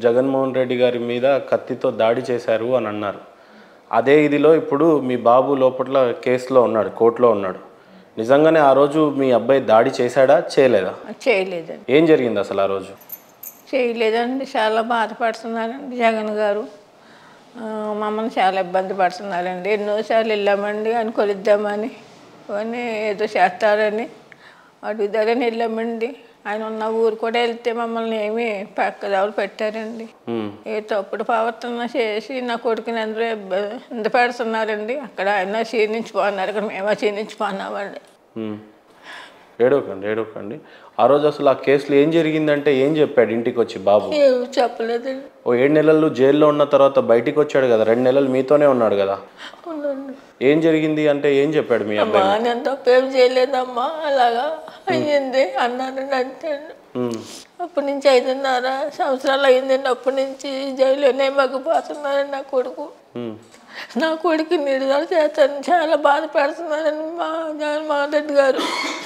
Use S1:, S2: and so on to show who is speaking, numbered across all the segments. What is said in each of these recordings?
S1: జగన్మోహన్ రెడ్డి గారి మీద కత్తితో దాడి చేశారు అని అన్నారు అదే ఇదిలో ఇప్పుడు మీ బాబు లోపల కేసులో ఉన్నాడు కోర్టులో ఉన్నాడు నిజంగానే ఆ రోజు మీ అబ్బాయి దాడి చేశాడా చేయలేదా
S2: చేయలేదండి
S1: ఏం జరిగింది అసలు ఆ రోజు
S2: చేయలేదండి చాలా బాధపడుతున్నారండి జగన్ గారు ఆ, మమ్మల్ని చాలా ఇబ్బంది పడుతున్నారండి ఎన్నోసార్లు వెళ్ళామండి అని కొలిద్దామని కానీ ఏదో చేస్తారని అడుగుతారని వెళ్ళామండి ఆయన ఉన్న ఊరు కూడా వెళ్తే మమ్మల్ని ఏమి పక్కదావులు పెట్టారండి
S1: ఉమ్,
S2: ఏ తప్పుడు ప్రవర్తన చేసి నా కొడుకుని అందరూ ఇంత పెడుతున్నారండి అక్కడ ఆయన క్షీణించిపోతున్నారు ఇక్కడ మేము క్షీణించిపోన్నామండి
S1: ఉమ్. ఏడవకండి ఏడవకండి ఆ రోజు అసలు ఆ కేసులో ఏం జరిగిందంటే ఏం చెప్పాడు ఇంటికి వచ్చి బాబు
S2: ఏమి చెప్పలేదండి
S1: ఓ ఏడు నెలలు జైల్లో ఉన్న తర్వాత బయటికి వచ్చాడు కదా రెండు నెలలు మీతోనే ఉన్నాడు కదా
S2: అవునండి
S1: ఏం జరిగింది అంటే ఏం చెప్పాడు మీ అబ్బాయి
S2: అమ్మా నేను తప్పేం చేయలేదమ్మా అలాగా అయ్యింది అన్నానండి అంతే
S1: ఉమ్,
S2: అప్పటి నుంచి ఐదున్నర సంవత్సరాలు అయిందండి అప్పటి నుంచి జైల్లోనే మగ్గిపోతున్నానండి నా కొడుకు
S1: ఉమ్,
S2: నా కొడుకు నిడుదల చేస్తాను చాలా బాధపడుతున్నానండి మా జగన్మోహన్ రెడ్డి గారు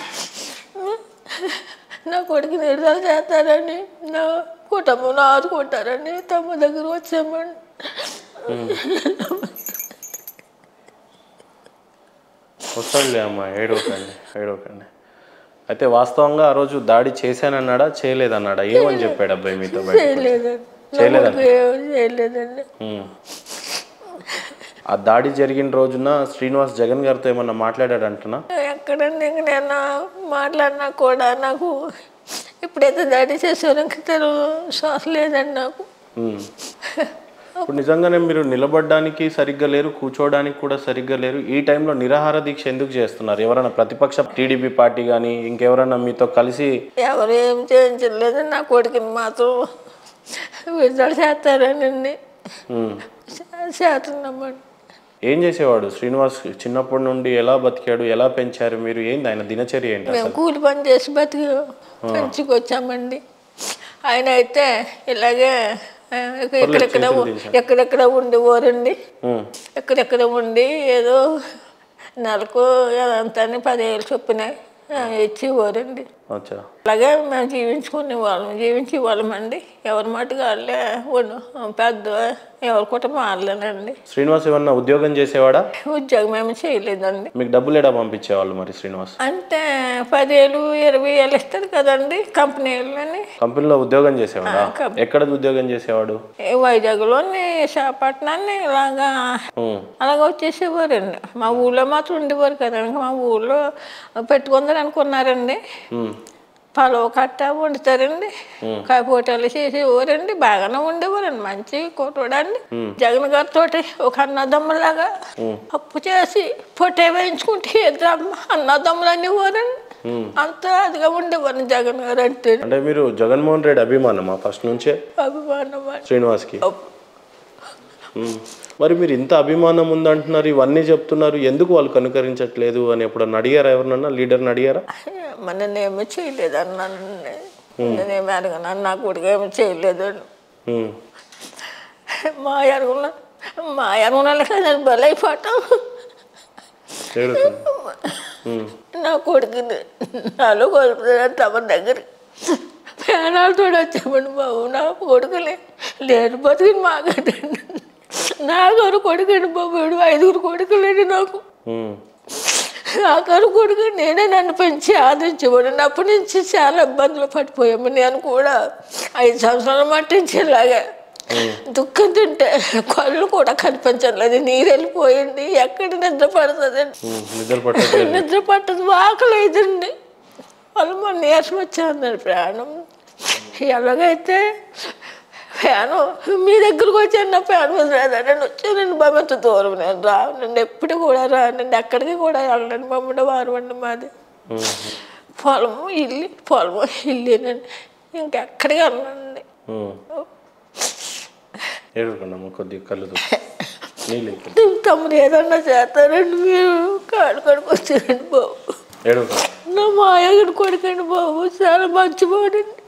S2: నా కొడుకు నిడుదల చేస్తారని నా కుటుంబం ఆదుకుంటారని తమ దగ్గర వచ్చామండి
S1: వస్తాడులే అమ్మా ఏడవకండి ఏడవకండి అయితే వాస్తవంగా ఆ రోజు దాడి చేశానన్నాడా చేయలేదన్నాడా ఏమని చెప్పాడు అబ్బాయి మీతో బయట
S2: చేయలేదండి నా
S1: చేయలేదా?
S2: కొడుకు ఏమీ చేయలేదండి
S1: ఉమ్. ఆ దాడి జరిగిన రోజున శ్రీనివాస్ జగన్ గారితో ఏమన్నా మాట్లాడాడంటున్నా
S2: ఎక్కడండి ఇంక నేను మాట్లాడినా కూడా నాకు ఇప్పుడైతే దాడి చేసాను ఇంక తెలుగు శ్వాస లేదండి నాకు
S1: ఉమ్. ఇప్పుడు నిజంగానే మీరు నిలబడడానికి సరిగ్గా లేరు కూర్చోవడానికి కూడా సరిగ్గా లేరు ఈ టైంలో నిరాహార దీక్ష ఎందుకు చేస్తున్నారు ఎవరైనా ప్రతిపక్ష టీడీపీ పార్టీ కానీ ఇంకెవరైనా మీతో కలిసి
S2: ఎవరు ఏం చేయించలేదు నా కొడుకుని మాత్రం విడుదల చేస్తారనండి
S1: ఉమ్,
S2: చేస్తున్నామండి
S1: ఏం చేసేవాడు శ్రీనివాస్ చిన్నప్పటి నుండి ఎలా బతికాడు ఎలా పెంచారు మీరు ఏంది ఆయన దినచర్య ఏంటి
S2: మేము కూలి పని చేసి బతికి పెంచుకొచ్చామండి ఆయన అయితే ఇలాగే ఆ, ఎక్కడెక్కడ ఎక్కడెక్కడ ఉండేవారండి
S1: ఉమ్,
S2: ఎక్కడెక్కడ ఉండి ఏదో నెలకు అంతా పదివేలు చొప్పున ఆ, ఇచ్చేవారండి
S1: అచ్చా
S2: అలాగే మేము జీవించుకునే వాళ్ళం జీవించే వాళ్ళమండి ఎవరి మటుకు వాళ్ళే ఉండు పెద్ద ఎవరి కుటుంబం వాళ్ళేనండి
S1: శ్రీనివాస్ ఏమన్నా ఉద్యోగం చేసేవాడా
S2: ఉద్యోగం ఏమి చేయలేదండి
S1: మీకు డబ్బులు ఎడా పంపించేవాళ్ళు మరి శ్రీనివాస్
S2: అంటే పదివేలు ఇరవై వేలు ఇస్తారు కదండి కంపెనీలని
S1: కంపెనీలో ఉద్యోగం చేసేవాడా
S2: కంపెనీ.
S1: ఎక్కడ ఉద్యోగం చేసేవాడు
S2: ఈ వైజాగ్లోని విశాఖపట్నాన్ని ఇలాగా
S1: ఉమ్,
S2: అలాగ వచ్చేసేవారండి మా ఊళ్ళో మాత్రం ఉండేవారు కదండి మా ఊళ్ళో పెట్టుకుందారు అనుకున్నారండి
S1: ఉమ్,
S2: పలవ కట్ట వండుతారండి కాయపోటాలు చేసేవారండి బాగానే ఉండేవారండి మంచి కొట్టుడండి జగన్ గారితో ఒక అన్నదమ్ములాగా అప్పు చేసి పొట్టే వేయించుకుంటే ఇద్దరు అమ్మ అన్నదమ్ములు అనేవారండి అంత అదిగా ఉండేవారు జగన్ గారు అంటే
S1: అంటే మీరు జగన్మోహన్ రెడ్డి అభిమానమా ఫస్ట్ నుంచే
S2: అభిమానం అండి.
S1: శ్రీనివాస్కి ఉమ్. మరి మీరు ఇంత అభిమానం ఉందంటున్నారు ఇవన్నీ చెప్తున్నారు ఎందుకు వాళ్ళు కనుకరించట్లేదు అని ఎప్పుడన్నా అడిగారా ఎవరినన్నా లీడర్ని అడిగారా
S2: మన నేనేమీ చేయలేదు అన్నాను నేనేమి అడగను నా కొడుకు ఏమి చేయలేదు అని.
S1: ఉమ్,
S2: మా ఎరుగున మా ఎరుగున కదండి బలైపోవటం
S1: ఏడుతుంది. ఉమ్,
S2: నా కొడుకుని నాలో కొడుకుని తమ దగ్గర ప్రాణాలతో వచ్చామండి బాబు నా కొడుకుని లేని బతుకుని మాకండి నాగారు కొడుకండి బాబు వీడు ఐదుగురు కొడుకులేండి నాకు
S1: ఉమ్,
S2: నాగారు కొడుకు నేనే నన్ను పెంచి ఆదరించేవాడు అప్పటి నుంచి చాలా ఇబ్బందులు పడిపోయాము నేను కూడా ఐదు సంవత్సరాల మట్టించి ఇలాగే దుఃఖం తింటే కళ్ళు కూడా కనిపించట్లేదు నీరు వెళ్ళిపోయింది ఎక్కడ నిద్ర పడుతుందండి
S1: ఉమ్, నిద్ర పట్టట్లేదు
S2: నిద్ర పట్టదు ఆకలేదండి వాళ్ళు మొన్న నీరసం వచ్చారన్నారు ప్రాణం ఎలాగైతే ఫ్యాను మీ దగ్గరకు వచ్చాను నా ఫ్యాన్ మీద రాదా నేను వచ్చానండి బాబు ఎంత దూరం నేను రానండి ఎప్పుడు కూడా రానండి ఎక్కడికి కూడా వెళ్ళండి మమ్మల్ని వారమండి మాది
S1: ఉమ్,
S2: పొలము ఇల్లు పొలము ఇల్లేనండి ఇంకెక్కడికి వెళ్ళండి
S1: ఉమ్. ఏడుకోండమ్మా కొద్దిగా కళ్ళు తూ- నీళ్ళు ఎక్కువ.
S2: తమరు ఏదన్నా చేస్తారండి మీరు కాడు కడుకు వచ్చారండి బాబు
S1: ఏడుకోండి
S2: నా మాయగడు కొడుకండి బాబు చాలా మంచివాడండి